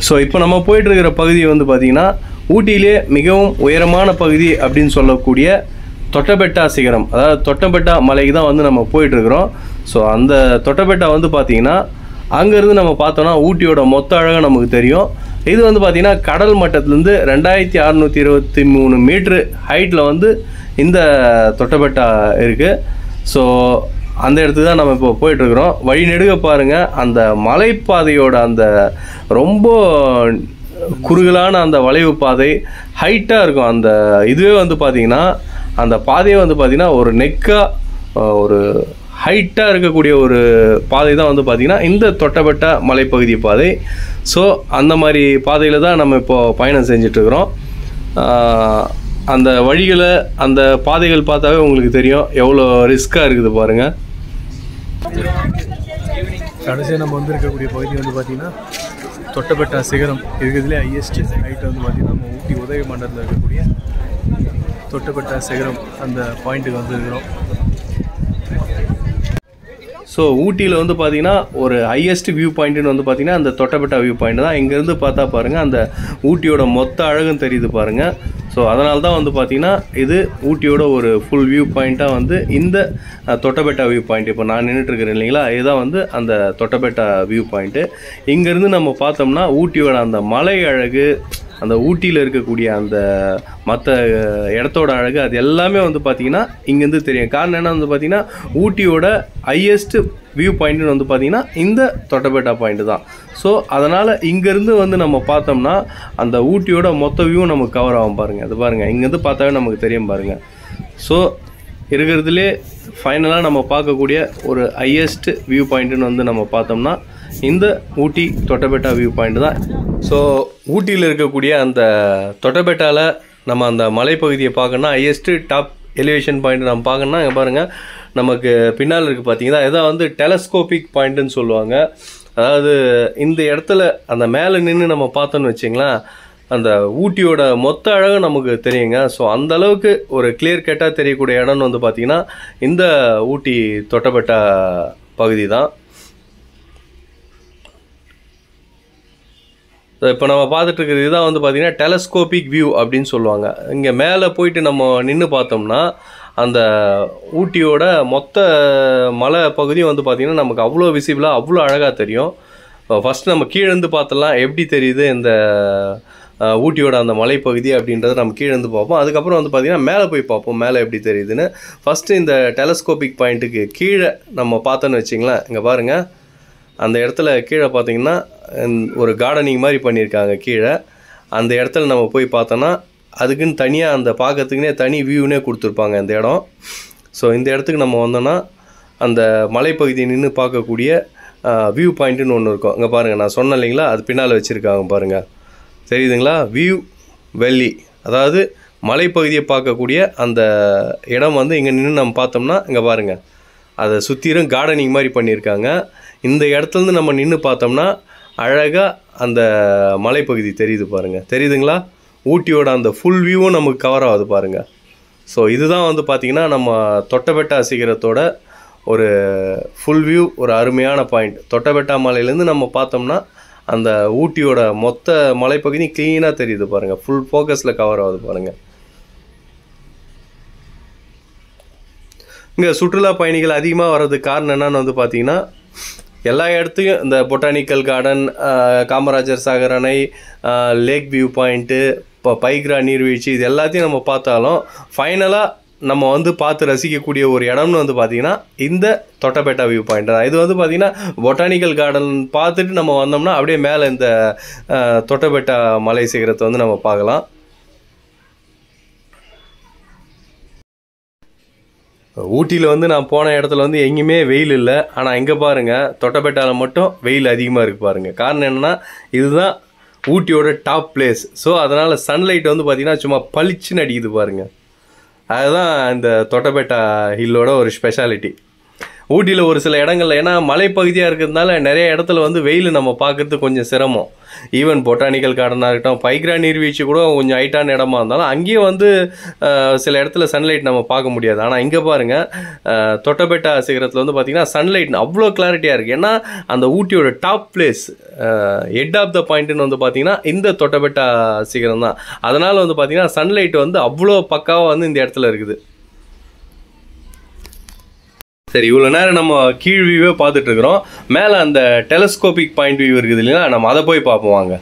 so இப்போ நம்ம போயிட்டு இருக்கிற பகுதி வந்து பார்த்திங்கன்னா ஊட்டியிலே மிகவும் உயரமான பகுதி அப்படின்னு சொல்லக்கூடிய தொட்டபெட்டா சிகரம் அதாவது தொட்டபெட்டா மலைக்கு தான் வந்து நம்ம போயிட்டு இருக்கிறோம் ஸோ அந்த தொட்டபெட்டா வந்து பார்த்திங்கன்னா அங்கேருந்து நம்ம பார்த்தோன்னா ஊட்டியோட மொத்த அழகம் நமக்கு தெரியும் இது வந்து பார்த்திங்கன்னா கடல் மட்டத்துலேருந்து ரெண்டாயிரத்தி அறநூற்றி இருபத்தி மூணு மீட்ரு ஹைட்டில் வந்து இந்த தொட்டபெட்டா இருக்குது ஸோ அந்த இடத்துக்கு தான் நம்ம இப்போ போயிட்டுருக்குறோம் வழி நெடுக பாருங்கள் அந்த மலைப்பாதையோட அந்த ரொம்ப குறுகலான அந்த வளைவு பாதை ஹைட்டாக இருக்கும் அந்த இதுவே வந்து பார்த்திங்கன்னா அந்த பாதையே வந்து பார்த்திங்கன்னா ஒரு நெக்காக ஒரு ஹைட்டாக இருக்கக்கூடிய ஒரு பாதை தான் வந்து பார்த்திங்கன்னா இந்த தொட்டபெட்ட மலைப்பகுதி பாதை ஸோ அந்த மாதிரி பாதையில் தான் நம்ம இப்போ பயணம் செஞ்சிட்ருக்குறோம் அந்த வழிகளை அந்த பாதைகள் பார்த்தாவே உங்களுக்கு தெரியும் எவ்வளோ ரிஸ்க்காக இருக்குது பாருங்கள் கடைசியாக நம்ம வந்து இருக்கக்கூடிய பகுதி வந்து பார்த்திங்கன்னா தொட்டபெட்டா சிகரம் இருக்கிறதுலே ஹையஸ்ட் ஹைட் வந்து பார்த்திங்கன்னா நம்ம ஊட்டி உதய மண்டலத்தில் இருக்கக்கூடிய தொட்டபெட்டா சிகரம் அந்த பாயிண்ட்டுக்கு வந்து இருக்கிறோம் ஸோ ஊட்டியில் வந்து பார்த்தீங்கன்னா ஒரு ஹையஸ்ட் வியூ பாயிண்ட்னு வந்து பார்த்தீங்கன்னா அந்த தொட்டபெட்டா வியூ பாயிண்ட் தான் இங்கேருந்து பார்த்தா பாருங்கள் அந்த ஊட்டியோட மொத்த அழகும் தெரியுது பாருங்கள் ஸோ அதனால தான் வந்து பார்த்தீங்கன்னா இது ஊட்டியோட ஒரு ஃபுல் வியூ பாயிண்ட்டாக வந்து இந்த அஹ், தொட்டபெட்டா வியூ பாயிண்ட் இப்போ நான் நின்றுட்டு இருக்கிறேன் இல்லைங்களா இதுதான் வந்து அந்த தொட்டபெட்டா வியூ பாயிண்ட்டு இங்கேருந்து நம்ம பார்த்தோம்னா ஊட்டியோட அந்த மலை அழகு அந்த ஊட்டியில் இருக்கக்கூடிய அந்த மற்ற இடத்தோட அழகு அது எல்லாமே வந்து பார்த்திங்கன்னா இங்கேருந்து தெரியும் காரணம் என்ன வந்து பார்த்திங்கன்னா ஊட்டியோட ஹையஸ்ட் வியூ பாயிண்ட்னு வந்து பார்த்திங்கன்னா இந்த தொட்டபெட்டா பாயிண்ட் தான் ஸோ அதனால் இங்கேருந்து வந்து நம்ம பார்த்தோம்னா அந்த ஊட்டியோட மொத்த வியூ நமக்கு கவர் ஆகும் பாருங்கள் அது பாருங்கள் இங்கேருந்து பார்த்தாவே நமக்கு தெரியும் பாருங்கள் ஸோ இருக்கிறதுலே ஃபைனலாக நம்ம பார்க்கக்கூடிய ஒரு ஹையஸ்ட் வியூ பாயிண்ட்டுன்னு வந்து நம்ம பார்த்தோம்னா இந்த ஊட்டி தொட்டபெட்டா வியூ பாயிண்ட் தான் ஸோ ஊட்டியில் இருக்கக்கூடிய அந்த தொட்டபெட்டாவில் நம்ம அந்த மலைப்பகுதியை பார்க்கணும்னா ஹையஸ்ட்டு டாப் எலிவேஷன் பாயிண்ட் நம்ம பார்க்கணும்னா இங்கே பாருங்கள் நமக்கு பின்னால் இருக்குது பார்த்தீங்கன்னா இதான் வந்து டெலஸ்கோபிக் பாயிண்ட்டுன்னு சொல்லுவாங்க அதாவது இந்த இடத்துல அந்த மேலே நின்று நம்ம பார்த்தோன்னு வச்சிங்களேன் அந்த ஊட்டியோட மொத்த அழகும் நமக்கு தெரியுங்க ஸோ அந்த அளவுக்கு ஒரு கிளியர் கட்டாக தெரியக்கூடிய இடம்னு வந்து பார்த்திங்கன்னா இந்த ஊட்டி தொட்டபெட்டா பகுதி தான் இப்போ நம்ம பார்த்துட்டு இருக்கிறது இதுதான் வந்து பார்த்திங்கன்னா டெலஸ்கோபிக் வியூ அப்படின்னு சொல்லுவாங்க இங்கே மேலே போயிட்டு நம்ம நின்று பார்த்தோம்னா அந்த ஊட்டியோட மொத்த மலை பகுதியும் வந்து பார்த்திங்கன்னா நமக்கு அவ்வளோ விசிபிளாக அவ்வளோ அழகாக தெரியும் ஃபஸ்ட் நம்ம கீழே இருந்து பார்த்தலாம் எப்படி தெரியுது இந்த அஹ், ஊட்டியோட அந்த மலைப்பகுதி அப்படின்றத நம்ம கீழே இருந்து பார்ப்போம் அதுக்கப்புறம் வந்து பார்த்திங்கன்னா மேலே போய் பார்ப்போம் மேலே எப்படி தெரியுதுன்னு ஃபஸ்ட்டு இந்த டெலஸ்கோபிக் பாயிண்ட்டுக்கு கீழே நம்ம பார்த்தோன்னு வச்சிங்களேன் இங்கே பாருங்கள் அந்த இடத்துல கீழே பார்த்தீங்கன்னா இந்த ஒரு கார்டனிங் மாதிரி பண்ணியிருக்காங்க கீழே அந்த இடத்துல நம்ம போய் பார்த்தோன்னா அதுக்குன்னு தனியாக அந்த பார்க்கறதுக்குனே தனி வியூனே கொடுத்துருப்பாங்க இந்த இடம் ஸோ இந்த இடத்துக்கு நம்ம வந்தோன்னா அந்த மலைப்பகுதியை நின்று பார்க்கக்கூடிய வியூ பாயிண்ட்டுன்னு ஒன்று இருக்கும் இங்கே பாருங்கள் நான் சொன்னேன் இல்லைங்களா அது பின்னால் வச்சுருக்காங்க பாருங்கள் தெரியுதுங்களா வியூ வெள்ளி அதாவது மலைப்பகுதியை பார்க்கக்கூடிய அந்த இடம் வந்து இங்கே நின்று நம்ம பார்த்தோம்னா இங்கே பாருங்கள் அதை சுற்றிலும் கார்டனிங் மாதிரி பண்ணியிருக்காங்க இந்த இடத்துலேருந்து நம்ம நின்று பார்த்தோம்னா அழகாக அந்த மலைப்பகுதி தெரியுது பாருங்கள் தெரியுதுங்களா ஊட்டியோட அந்த ஃபுல் வியூவும் நமக்கு கவர் ஆகுது பாருங்கள் ஸோ இதுதான் வந்து பார்த்திங்கன்னா நம்ம தொட்டபெட்டா சிகரத்தோட ஒரு ஃபுல் வியூ ஒரு அருமையான பாயிண்ட் தொட்டபெட்டா மலையிலேருந்து நம்ம பார்த்தோம்னா அந்த ஊட்டியோட மொத்த மலைப்பகுதி க்ளீனாக தெரியுது பாருங்கள் ஃபுல் ஃபோக்கஸில் கவர் ஆகுது பாருங்கள் இங்கே சுற்றுலா பயணிகள் அதிகமாக வர்றதுக்கு காரணம் என்னன்னு வந்து பார்த்தீங்கன்னா எல்லா இடத்துலையும் இந்த பொட்டானிக்கல் கார்டன் காமராஜர் சாகர் அணை லேக் வியூ பாயிண்ட்டு இப்போ பைக்ரா நீர்வீழ்ச்சி இது எல்லாத்தையும் நம்ம பார்த்தாலும் ஃபைனலாக நம்ம வந்து பார்த்து ரசிக்கக்கூடிய ஒரு இடம்னு வந்து பார்த்திங்கன்னா இந்த தொட்டபெட்டா வியூ பாயிண்ட் தான் இது வந்து பார்த்திங்கன்னா பொட்டானிக்கல் கார்டன் பார்த்துட்டு நம்ம வந்தோம்னா அப்படியே மேலே இந்த அஹ், தொட்டபெட்டா மலை சிகரத்தை வந்து நம்ம பார்க்கலாம் ஊட்டியில் வந்து நான் போன இடத்துல வந்து எங்கேயுமே வெயில் இல்லை ஆனால் இங்கே பாருங்கள் தொட்டபெட்டாவில் மட்டும் வெயில் அதிகமாக இருக்குது பாருங்கள் காரணம் என்னென்னா இதுதான் ஊட்டியோட டாப் பிளேஸ் ஸோ அதனால் சன்லைட் வந்து பார்த்திங்கன்னா சும்மா பளிச்சுன்னு அடிக்குது பாருங்கள் அதுதான் இந்த தொட்டபெட்டா ஹில்லோட ஒரு ஸ்பெஷாலிட்டி ஊட்டியில் ஒரு சில இடங்கள்ல ஏன்னா மலைப்பகுதியாக இருக்கிறதுனால நிறைய இடத்துல வந்து வெயில் நம்ம பார்க்கறது கொஞ்சம் சிரமம் ஈவன் பொட்டானிக்கல் கார்டனாக இருக்கட்டும் பைக்ரா நீர்வீழ்ச்சி கூட கொஞ்சம் ஹைட்டான இடமா இருந்தாலும் அங்கேயும் வந்து அஹ், சில இடத்துல சன்லைட் நம்ம பார்க்க முடியாது ஆனால் இங்கே பாருங்க அஹ், தொட்டபெட்டா சிகரத்தில் வந்து பார்த்தீங்கன்னா சன்லைட் அவ்வளோ கிளாரிட்டியாக இருக்குது ஏன்னா அந்த ஊட்டியோட top place head of the பாயிண்ட்னு வந்து பார்த்தீங்கன்னா இந்த தொட்டபெட்டா சிகரம் தான் அதனால் வந்து பார்த்தீங்கன்னா சன்லைட் வந்து அவ்வளோ பக்காவாக வந்து இந்த இடத்துல இருக்குது சரி இவ்வளோ நேரம் நம்ம கீழ் வியூவே பார்த்துட்டு இருக்கிறோம் மேலே அந்த டெலஸ்கோபிக் பாயிண்ட் வியூ இருக்குது இல்லைன்னா நம்ம அதை போய் பார்ப்போம் வாங்க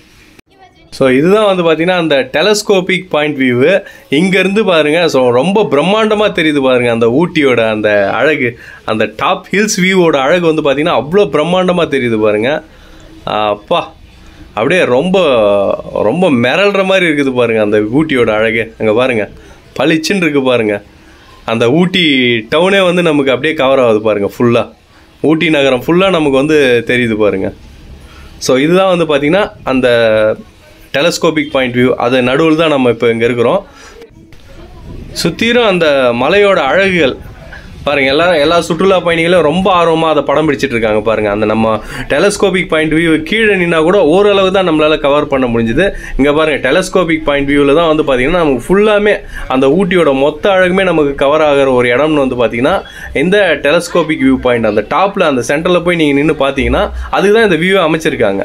ஸோ இதுதான் வந்து பார்த்தீங்கன்னா அந்த டெலஸ்கோபிக் பாயிண்ட் வியூவு இங்கேருந்து பாருங்கள் ஸோ ரொம்ப பிரம்மாண்டமாக தெரியுது பாருங்கள் அந்த ஊட்டியோட அந்த அழகு அந்த டாப் ஹில்ஸ் வியூவோட அழகு வந்து பார்த்தீங்கன்னா அவ்வளோ பிரம்மாண்டமாக தெரியுது பாருங்கள் அப்பா அப்படியே ரொம்ப ரொம்ப மிரள்ற மாதிரி இருக்குது பாருங்கள் அந்த ஊட்டியோட அழகு அங்கே பாருங்கள் பளிச்சுன்னு இருக்கு பாருங்கள் அந்த ஊட்டி டவுனே வந்து நமக்கு அப்படியே கவர் ஆகுது பாருங்கள் ஃபுல்லாக ஊட்டி நகரம் ஃபுல்லாக நமக்கு வந்து தெரியுது பாருங்கள் ஸோ இதுதான் வந்து பார்த்திங்கன்னா அந்த டெலஸ்கோபிக் பாயிண்ட் வியூ அது நடுவில் தான் நம்ம இப்போ இங்கே இருக்கிறோம் சுற்றிலும் அந்த மலையோட அழகுகள் பாருங்கள் எல்லாரும் எல்லா சுற்றுலா பயணிகளும் ரொம்ப ஆர்வமாக அதை படம் பிடிச்சிட்டு இருக்காங்க பாருங்கள் அந்த நம்ம டெலஸ்கோபிக் பாயிண்ட் வியூ கீழே நின்னா கூட ஓரளவு தான் நம்மளால் கவர் பண்ண முடிஞ்சுது இங்கே பாருங்கள் டெலஸ்கோபிக் பாயிண்ட் வியூவில் தான் வந்து பார்த்திங்கன்னா நமக்கு ஃபுல்லாமே அந்த ஊட்டியோட மொத்த அழகுமே நமக்கு கவர் ஆகிற ஒரு இடம்னு வந்து பார்த்திங்கன்னா இந்த டெலஸ்கோபிக் வியூ பாயிண்ட் அந்த டாப்பில் அந்த சென்டரில் போய் நீங்கள் நின்று பார்த்தீங்கன்னா அதுக்கு தான் இந்த வியூ அமைச்சிருக்காங்க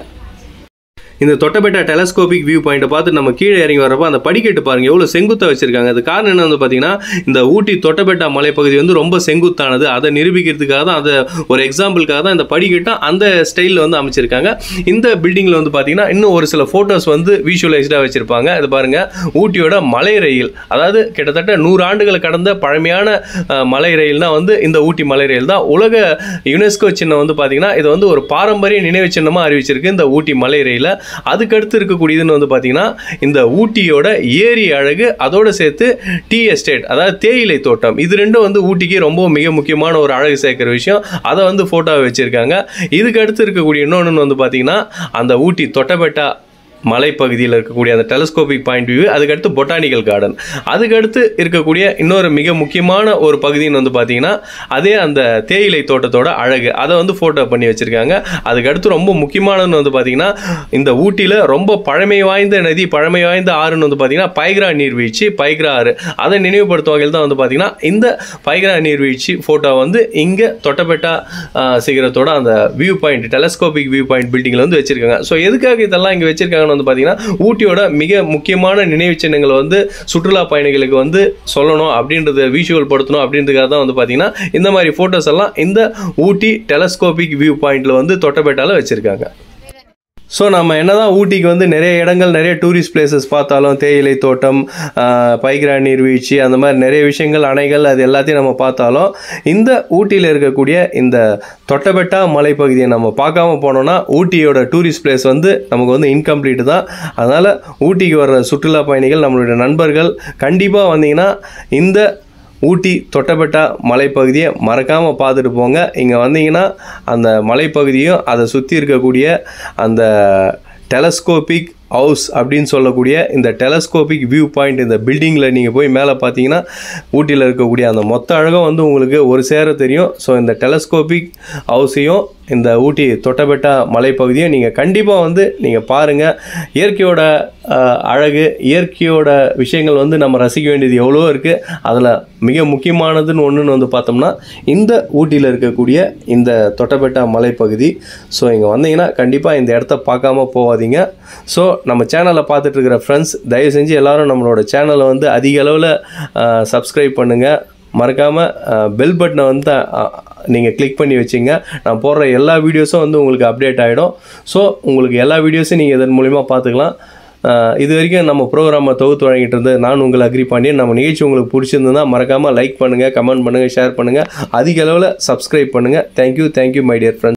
இந்த தொட்டபெட்டா டெலஸ்கோபிக் வியூ பாயிண்ட்டை பார்த்து நம்ம கீழே இறங்கி வரப்போ அந்த படிக்கட்டு பாருங்க எவ்வளோ செங்குத்தாக வச்சிருக்காங்க அது காரணம் என்ன வந்து பார்த்தீங்கன்னா இந்த ஊட்டி தொட்டபெட்டா மலைப்பகுதி வந்து ரொம்ப செங்குத்தானது அதை நிரூபிக்கிறதுக்காக தான் அதை ஒரு எக்ஸாம்பிளுக்காக தான் இந்த படிக்கட்டும் அந்த ஸ்டைலில் வந்து அமைச்சிருக்காங்க இந்த பில்டிங்கில் வந்து பார்த்தீங்கன்னா இன்னும் ஒரு சில ஃபோட்டோஸ் வந்து விஷுவலைஸ்டாக வச்சிருப்பாங்க இது பாருங்க ஊட்டியோட மலை ரயில் அதாவது கிட்டத்தட்ட நூறு ஆண்டுகளை கடந்த பழமையான அஹ், மலை ரயில்னா வந்து இந்த ஊட்டி மலை ரயில் தான் உலக யுனெஸ்கோ சின்னம் வந்து பார்த்தீங்கன்னா இது வந்து ஒரு பாரம்பரிய நினைவு சின்னமாக அறிவிச்சிருக்கு இந்த ஊட்டி மலை ரயில அதுக்கடுத்து இருக்கக்கூடியதுன்னு வந்து பார்த்தீங்கன்னா இந்த ஊட்டியோட ஏரி அழகு அதோட சேர்த்து டீ எஸ்டேட் அதாவது தேயிலை தோட்டம் இது ரெண்டும் வந்து ஊட்டிக்கு ரொம்ப மிக முக்கியமான ஒரு அழகு சேர்க்கிற விஷயம் அதை வந்து ஃபோட்டோவை வச்சுருக்காங்க இதுக்கு அடுத்து இருக்கக்கூடிய இன்னொன்று வந்து பார்த்தீங்கன்னா அந்த ஊட்டி தொட்டபெட்டா மலைப்பகுதியில் இருக்கக்கூடிய அந்த டெலஸ்கோபிக் பாயிண்ட் வியூ அதுக்கடுத்து பொட்டானிக்கல் கார்டன் அதுக்கடுத்து இருக்கக்கூடிய இன்னொரு மிக முக்கியமான ஒரு பகுதின்னு வந்து பார்த்தீங்கன்னா அதே அந்த தேயிலை தோட்டத்தோட அழகு அதை வந்து ஃபோட்டோ பண்ணி வச்சுருக்காங்க அதுக்கடுத்து ரொம்ப முக்கியமானதுன்னு வந்து பார்த்தீங்கன்னா இந்த ஊட்டியில் ரொம்ப பழமை வாய்ந்த நதி பழமை வாய்ந்த ஆறுன்னு வந்து பார்த்தீங்கன்னா பைக்ரா நீர்வீழ்ச்சி பைக்ரா ஆறு அதை நினைவுபடுத்தும் வகையில் தான் வந்து பார்த்தீங்கன்னா இந்த பைக்ரா நீர்வீழ்ச்சி ஃபோட்டோ வந்து இங்கே தொட்டபெட்டா ஆஹ், சிகரத்தோட அந்த view point telescopic view point பில்டிங்கில் வந்து வச்சிருக்காங்க ஸோ எதுக்காக இதெல்லாம் இங்கே வச்சிருக்காங்கன்னு வந்து பார்த்தீங்கன்னா ஊட்டியோட மிக முக்கியமான நினைவு சின்னங்களை வந்து சுற்றுலா பயணிகளுக்கு வந்து சொல்லணும் அப்படின்றத விஷுவல் படுத்தணும் அப்படின்றதுக்காக தான் வந்து பார்த்தீங்கன்னா இந்த மாதிரி ஃபோட்டோஸ் எல்லாம் இந்த ஊட்டி டெலஸ்கோபிக் வியூ பாயிண்ட்ல வந்து தொட்டபெட்டால வச்சிருக்காங்க ஸோ நம்ம என்னதான் ஊட்டிக்கு வந்து நிறைய இடங்கள் நிறைய டூரிஸ்ட் பிளேசஸ் பார்த்தாலும் தேயிலை தோட்டம் ஆஹ், பைக்ரா நீர்வீழ்ச்சி அந்த மாதிரி நிறைய விஷயங்கள் அணைகள் அது எல்லாத்தையும் நம்ம பார்த்தாலும் இந்த ஊட்டியில் இருக்கக்கூடிய இந்த தொட்டபெட்டா மலைப்பகுதியை நம்ம பார்க்காம போனோம்னா ஊட்டியோட டூரிஸ்ட் பிளேஸ் வந்து நமக்கு வந்து இன்கம்ப்ளீட் தான் அதனால் ஊட்டிக்கு வர்ற சுற்றுலா பயணிகள் நம்மளுடைய நண்பர்கள் கண்டிப்பாக வந்தீங்கன்னா இந்த ஊட்டி தொட்டபெட்டா மலைப்பகுதியை மறக்காமல் பார்த்துட்டு போங்க இங்கே வந்தீங்கன்னா அந்த மலைப்பகுதியும் அதை சுற்றி இருக்கக்கூடிய அந்த டெலஸ்கோபிக் ஹவுஸ் அப்படின்னு சொல்லக்கூடிய இந்த டெலஸ்கோபிக் வியூ பாயிண்ட் இந்த பில்டிங்கில் நீங்கள் போய் மேலே பார்த்தீங்கன்னா ஊட்டியில் இருக்கக்கூடிய அந்த மொத்த அழகும் வந்து உங்களுக்கு ஒரு சேர தெரியும் ஸோ இந்த டெலஸ்கோபிக் ஹவுஸையும் இந்த ஊட்டி தொட்டபெட்டா மலைப்பகுதியும் நீங்கள் கண்டிப்பாக வந்து நீங்கள் பாருங்கள் இயற்கையோட ஆஹ், அழகு இயற்கையோட விஷயங்கள் வந்து நம்ம ரசிக்க வேண்டியது எவ்வளோ இருக்குது அதில் மிக முக்கியமானதுன்னு ஒன்றுன்னு வந்து பார்த்தோம்னா இந்த ஊட்டியில் இருக்கக்கூடிய இந்த தொட்டபெட்டா மலைப்பகுதி ஸோ இங்கே வந்தீங்கன்னா கண்டிப்பாக இந்த இடத்த பார்க்காம போகாதீங்க ஸோ நம்ம சேனலை பார்த்துட்டு இருக்கிற ஃப்ரெண்ட்ஸ் தயவு செஞ்சு எல்லாரும் நம்மளோட சேனலை வந்து அதிக அளவில் சப்ஸ்கிரைப் பண்ணுங்கள் மறக்காமல் பெல் பட்டனை வந்து நீங்கள் கிளிக் பண்ணி வச்சிங்க நான் போடுற எல்லா வீடியோஸும் வந்து உங்களுக்கு அப்டேட் ஆகிடும் ஸோ உங்களுக்கு எல்லா வீடியோஸும் நீங்கள் இதன் மூலிமா பார்த்துக்கலாம் அஹ், இது வரைக்கும் நம்ம ப்ரோக்ராமை தொகுத்து வழங்கிட்டு இருந்தது நான் உங்களை அக்ரி பாண்டியன் நம்ம நிகழ்ச்சி உங்களுக்கு பிடிச்சிருந்ததுன்னா மறக்காமல் லைக் பண்ணுங்கள் கமெண்ட் பண்ணுங்கள் ஷேர் பண்ணுங்கள் அதிக அளவில் சப்ஸ்கிரைப் பண்ணுங்கள் thank you thank you my dear friends